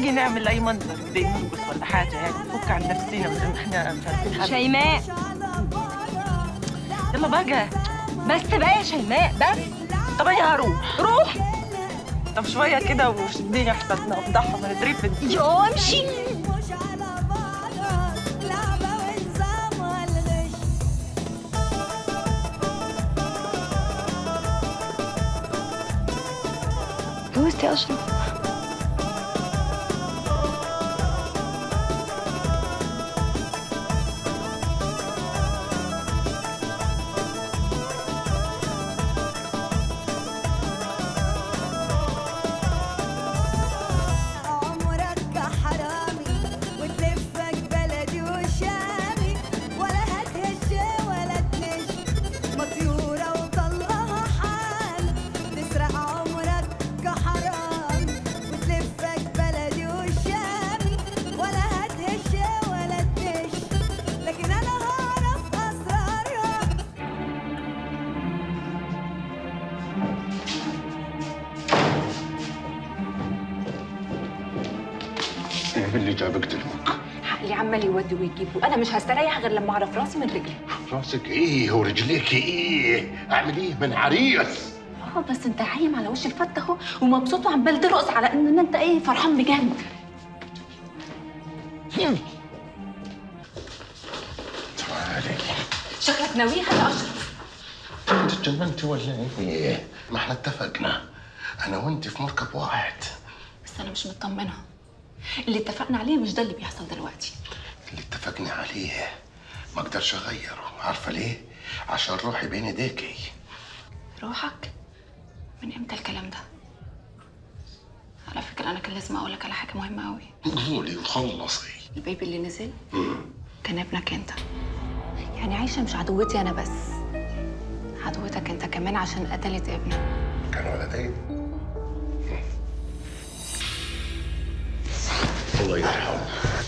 تيجي نعمل اي منظر زي نرقص ولا حاجه يعني نفك عن نفسنا بدل ما احنا فاتحين حالنا. شيماء يلا بقى بس بقى يا شيماء بس طب انا هروح روح طب شويه كده وشديني احسن نفضحها من الدريب يو امشي مش على بعضها لعبة ونظام والغش جوزتي يا اشرف عمرك كحرامي وتلفك بلدي وشامي ولا هتهش ولا تنش مطيورة وطلقها حال تسرق عمرك كحرامي وتلفك بلدي وشامي ولا هتهش ولا تنش لكن أنا هعرف أسرارها ايه اللي جابك تلفك؟ عقلي عمال يودي ويجيب وانا مش هستريح غير لما اعرف راسي من رجلي راسك ايه ورجليك ايه؟ اعمل ايه من عريس؟ اه بس انت عايم على وش الفت اهو ومبسوط وعمال ترقص على ان انت ايه فرحان بجد تعالي شكلك ناويها يا اشرف انت اتجننتي ولا ايه؟ ما احنا اتفقنا انا وانت في مركب واحد بس انا مش مطمنه اللي اتفقنا عليه مش ده اللي بيحصل دلوقتي اللي اتفقنا عليه ما اقدرش اغيره عارفه ليه؟ عشان روحي بين ايديكي روحك من امتى الكلام ده على فكره انا كان لازم اقول لك على حاجه مهمه قوي قولي وخلصي البيبي اللي نزل كان ابنك انت يعني عايشه مش عدوتي انا بس عدوتك انت كمان عشان قتلت ابنك كان ولدين الله يرحمه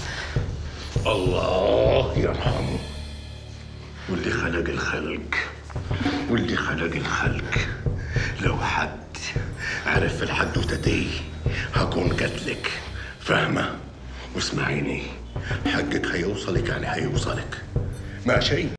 الله يرحمه واللي خلق الخلق واللي خلق الخلق لو حد عرف الحدوتة دي هكون قتلك فاهمة واسمعيني حقك هيوصلك يعني هيوصلك ماشي